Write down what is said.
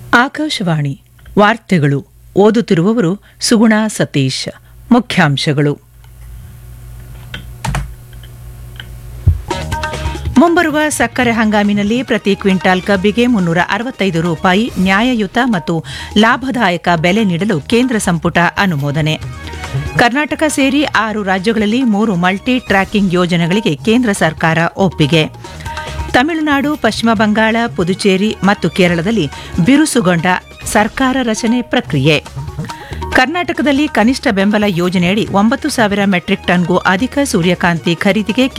ಆಕಾಶವಾಣಿ ವಾರ್ತೆಗಳು ಓದುತ್ತಿರುವವರು ಸುಗುಣ ಸತೀಶ್ ಮುಖ್ಯಾಂಶಗಳು ಮುಂಬರುವ ಸಕ್ಕರೆ ಹಂಗಾಮಿನಲ್ಲಿ ಪ್ರತಿ ಕ್ವಿಂಟಾಲ್ ಕಬ್ಬಿಗೆ ಮುನ್ನೂರ ಅರವತ್ತೈದು ರೂಪಾಯಿ ನ್ಯಾಯಯುತ ಮತ್ತು ಲಾಭದಾಯಕ ಬೆಲೆ ನೀಡಲು ಕೇಂದ್ರ ಸಂಪುಟ ಅನುಮೋದನೆ ಕರ್ನಾಟಕ ಸೇರಿ ಆರು ರಾಜ್ಯಗಳಲ್ಲಿ ಮೂರು ಮಲ್ಟಿ ಟ್ರ್ಯಾಕಿಂಗ್ ಯೋಜನೆಗಳಿಗೆ ಕೇಂದ್ರ ಸರ್ಕಾರ ಒಪ್ಪಿಗೆ ತಮಿಳುನಾಡು ಪಶ್ಚಿಮ ಬಂಗಾಳ ಪುದುಚೇರಿ ಮತ್ತು ಕೇರಳದಲ್ಲಿ ಬಿರುಸುಗೊಂಡ ಸರ್ಕಾರ ರಚನೆ ಪ್ರಕ್ರಿಯೆ ಕರ್ನಾಟಕದಲ್ಲಿ ಕನಿಷ್ಠ ಬೆಂಬಲ ಯೋಜನೆಯಡಿ ಒಂಬತ್ತು ಸಾವಿರ ಮೆಟ್ರಿಕ್ ಟನ್ಗೂ ಅಧಿಕ ಸೂರ್ಯಕಾಂತಿ ಖರೀದಿಗೆ